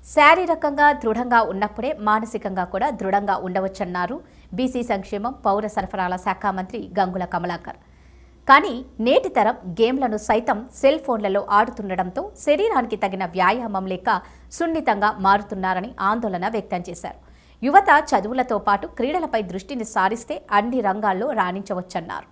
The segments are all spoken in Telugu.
శారీరకంగా దృఢంగా ఉన్నప్పుడే మానసికంగా కూడా దృఢంగా ఉండవచ్చన్నారు బీసీ సంక్షేమం పౌర సరఫరాల శాఖ మంత్రి గంగుల కమలాకర్ కానీ నేటి తరం గేమ్లను సైతం సెల్ ఫోన్లలో ఆడుతుండటంతో శరీరానికి తగిన వ్యాయామం లేక సున్నితంగా మారుతున్నారని ఆందోళన వ్యక్తం చేశారు యువత చదువులతో పాటు క్రీడలపై దృష్టిని సారిస్తే అన్ని రంగాల్లో రాణించవచ్చన్నారు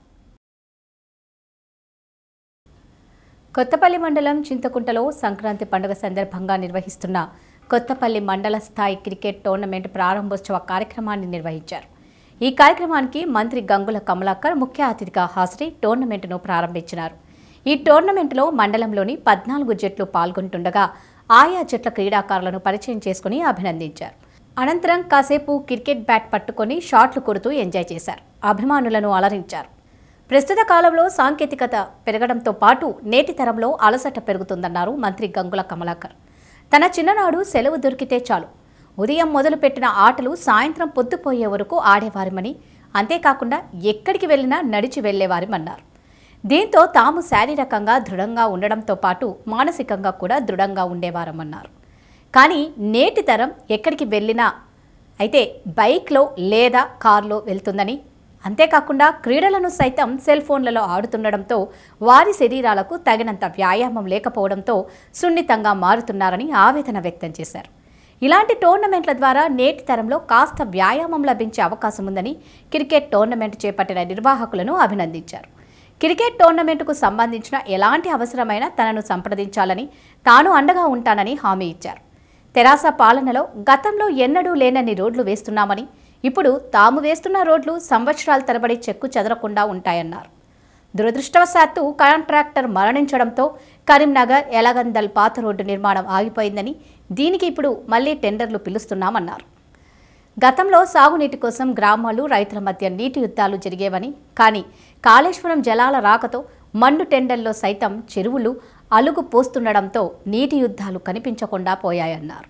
కొత్తపల్లి మండలం చింతకుంటలో సంక్రాంతి పండుగ సందర్భంగా నిర్వహిస్తున్న కొత్తపల్లి మండల స్థాయి క్రికెట్ టోర్నమెంట్ ప్రారంభోత్సవ కార్యక్రమాన్ని నిర్వహించారు ఈ కార్యక్రమానికి మంత్రి గంగుల కమలాకర్ ముఖ్య అతిథిగా హాజరై టోర్నమెంట్ను ప్రారంభించినారు ఈ టోర్నమెంట్లో మండలంలోని పద్నాలుగు జట్లు పాల్గొంటుండగా ఆయా జట్ల క్రీడాకారులను పరిచయం చేసుకుని అభినందించారు అనంతరం కాసేపు క్రికెట్ బ్యాట్ పట్టుకొని షాట్లు కొడుతూ ఎంజాయ్ చేశారు అభిమానులను అలరించారు ప్రస్తుత కాలంలో సాంకేతికత పెరగడంతో పాటు నేటి తరంలో అలసట పెరుగుతుందన్నారు మంత్రి గంగుల కమలాకర్ తన చిన్ననాడు సెలవు దొరికితే చాలు ఉదయం మొదలుపెట్టిన ఆటలు సాయంత్రం పొద్దుపోయే వరకు ఆడేవారిమని అంతేకాకుండా ఎక్కడికి వెళ్ళినా నడిచి వెళ్లేవారిమన్నారు దీంతో తాము శారీరకంగా దృఢంగా ఉండడంతో పాటు మానసికంగా కూడా దృఢంగా ఉండేవారమన్నారు కానీ నేటి తరం ఎక్కడికి వెళ్ళినా అయితే బైక్లో లేదా కార్లో వెళ్తుందని అంతేకాకుండా క్రీడలను సైతం సెల్ ఫోన్లలో ఆడుతుండడంతో వారి శరీరాలకు తగినంత వ్యాయామం లేకపోవడంతో సున్నితంగా మారుతున్నారని ఆవేదన వ్యక్తం చేశారు ఇలాంటి టోర్నమెంట్ల ద్వారా నేటి తరంలో కాస్త వ్యాయామం లభించే అవకాశం ఉందని క్రికెట్ టోర్నమెంట్ చేపట్టిన నిర్వాహకులను అభినందించారు క్రికెట్ టోర్నమెంటుకు సంబంధించిన ఎలాంటి అవసరమైనా తనను సంప్రదించాలని తాను అండగా ఉంటానని హామీ ఇచ్చారు తెరాస పాలనలో గతంలో ఎన్నడూ లేనన్ని రోడ్లు వేస్తున్నామని ఇప్పుడు తాము వేస్తున్న రోడ్లు సంవత్సరాల తరబడి చెక్కు చెదరకుండా ఉంటాయన్నారు దురదృష్టవశాత్తు కాంట్రాక్టర్ మరణించడంతో కరీంనగర్ ఎలగందల్ పాత రోడ్డు నిర్మాణం ఆగిపోయిందని దీనికి ఇప్పుడు మళ్లీ టెండర్లు పిలుస్తున్నామన్నారు గతంలో సాగునీటి కోసం గ్రామాలు రైతుల మధ్య నీటి యుద్ధాలు జరిగేవని కానీ కాళేశ్వరం జలాల రాకతో మండు టెండర్లో సైతం చెరువులు అలుగు పోస్తుండడంతో నీటి యుద్ధాలు కనిపించకుండా పోయాయన్నారు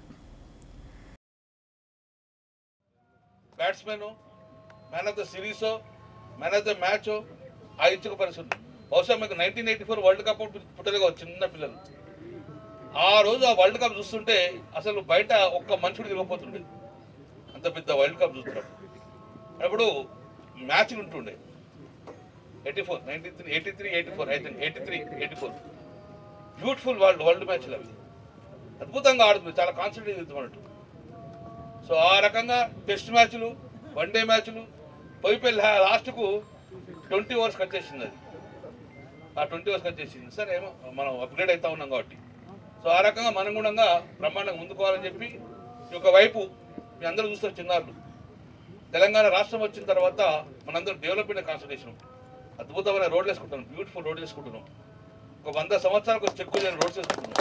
batsmen man of the series man of the match ఆ ఇచ్చుక పరిస్థితి బహుశా మీకు nineteen eighty four world cup పుట్టలేదు చిన్న పిల్లలు ఆ రోజు ఆ వరల్డ్ కప్ చూస్తుంటే అసలు బయట ఒక్క మనుషుడు తిరగపోతుండే అంత పెద్ద వరల్డ్ కప్ చూస్తున్నాం అప్పుడు మ్యాచ్లు ఉంటుండే eighty four ninety three eighty three eighty four I think eighty three eighty four beautiful world world మ్యాచ్లు అవి అద్భుతంగా ఆడుతుంది చాలా కాన్సన్ట్రేట్ చేస్తున్నట్టు సో ఆ రకంగా టెస్ట్ మ్యాచ్లు వన్ డే మ్యాచ్లు పోయి పోయి లా- లాస్ట్కు ట్వంటీ ఓవర్స్ కట్ చేసింది అది ఆ ట్వంటీ ఓవర్స్ కట్ చేసింది సరే ఏమో మనం అప్గ్రేడ్ అవుతా ఉన్నాం కాబట్టి సో ఆ రకంగా మనం కూడా బ్రహ్మాండంగా ముందుకోవాలని చెప్పి ఈ ఒక వైపు మీ అందరూ చూస్తారు చిన్నారులు తెలంగాణ రాష్ట్రం వచ్చిన తర్వాత మనందరం డెవలప్మెంట్ కాన్సన్ట్రేషన్ అద్భుతమైన రోడ్లు వేసుకుంటున్నాం బ్యూటిఫుల్ రోడ్లు వేసుకుంటున్నాం ఒక వంద సంవత్సరాలకు చెక్కు చేయని రోడ్స్ వేసుకుంటున్నాం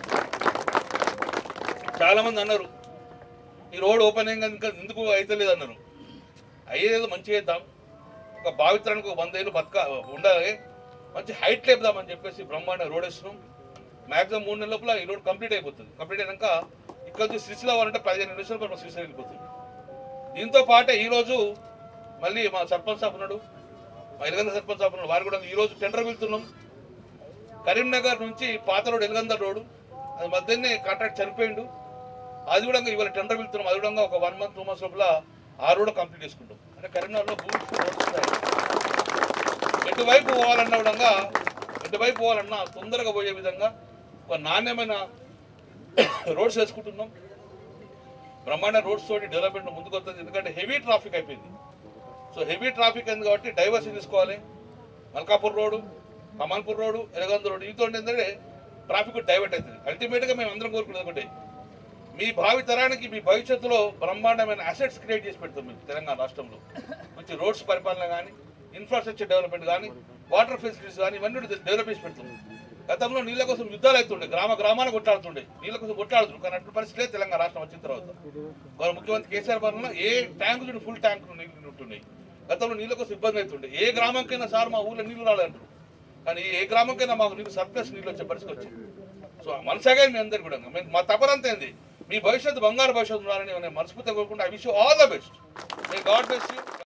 చాలా మంది అన్నారు ఈ రోడ్ ఓపెన్ అయ్యి ఇంకా ఎందుకు అవుతలేదు అన్నారు అయ్యేదో మంచిగా చేద్దాం ఒక భావిత్రానికి ఒక వంద ఏళ్ళు బతక ఉండాలి మంచి హైట్ లేపుదామని చెప్పేసి బ్రహ్మాండ రోడ్ వేస్తున్నాం మాక్సిమం మూడు నెలల లోపల ఈ రోడ్ కంప్లీట్ అయిపోతుంది కంప్లీట్ అయినాక ఇక్కడ నుంచి శ్రీశైలం అవ్వాలంటే పదిహేను నిమిషాలు మనం శ్రీశైలం వెళ్ళిపోతుంది దీంతో పాటే ఈరోజు మళ్ళీ మా సర్పంచ్ సాబ్ ఉన్నాడు మా ఎలగంద సర్పంచ్ సాబ్ ఉన్నాడు వారు కూడా ఈరోజు టెండర్ వెళ్తున్నాం కరీంనగర్ నుంచి పాత రోడ్ ఎలగంద రోడ్ అది మధ్యనే కాంట్రాక్ట్ చనిపోయిండు అది కూడా ఇవాళ టెండర్ వెళ్తున్నాం అది కూడా ఒక వన్ మంత్ టూ మంత్స్ లోపల ఆ రోడ్ కంప్లీట్ చేసుకుంటాం అంటే కరీంనగర్లో బ్యూటిఫుల్ రోడ్స్ ఉన్నాయి ఎటువైపు పోవాలన్నా కూడా ఎటువైపు పోవాలన్నా తొందరగా పోయే విధంగా ఒక నాణ్యమైన రోడ్స్ వేసుకుంటున్నాం బ్రహ్మాండ రోడ్స్ తోటి డెవలప్మెంట్ ముందుకు వస్తుంది ఎందుకంటే హెవీ ట్రాఫిక్ అయిపోయింది సో హెవీ ట్రాఫిక్ అయింది కాబట్టి డైవర్సిటీ తీసుకోవాలి Malkapur road Kamanpur road Elaganda road ఇతో ఏంటంటే ట్రాఫిక్ డైవర్ట్ అవుతుంది అల్టిమేట్గా మేము అందరం కోరుకునేది ఒకటే మీ భావి తరానికి మీ భవిష్యత్తులో బ్రహ్మాండమైన అసెట్స్ క్రియేట్ చేసి పెడతాం మేము తెలంగాణ రాష్ట్రంలో మంచి రోడ్స్ పరిపాలన కానీ ఇన్ఫ్రాస్ట్రక్చర్ డెవలప్మెంట్ కానీ వాటర్ ఫెసిలిటీస్ కానీ ఇవన్నీ కూడా డెవలప్ చేసి పెడతాం గతంలో నీళ్ళ కోసం యుద్ధాలు అవుతుండే గ్రామ గ్రామాలు కొట్లాడుతుండే నీళ్ళ కోసం కొట్లాడుతుండే కానీ అటువంటి పరిస్థితి లేదు తెలంగాణ రాష్ట్రం వచ్చిన తర్వాత గౌరవ ముఖ్యమంత్రి కేసీఆర్ పాలన ఏ ట్యాంకు చూడు ఫుల్ ట్యాంకులు నీళ్ళు ఉంటున్నాయి గతంలో నీళ్ళ కోసం ఇబ్బంది అవుతుండే ఏ గ్రామంకైనా సార్ మా ఊళ్ళో నీళ్ళు రాలంటారు కానీ ఏ గ్రామంకైనా మాకు నీళ్ళు సర్ప్లస్ నీళ్ళు వచ్చే పరిస్థితి వచ్చింది సో మనసాగా మీ అందరు కూడా మేము- మా తపనంత ఏంది మీ భవిష్యత్తు బంగారు భవిష్యత్తు ఉండాలని నేను మనస్ఫూర్తిగా కోరుకుంటే I wish all the best may God best you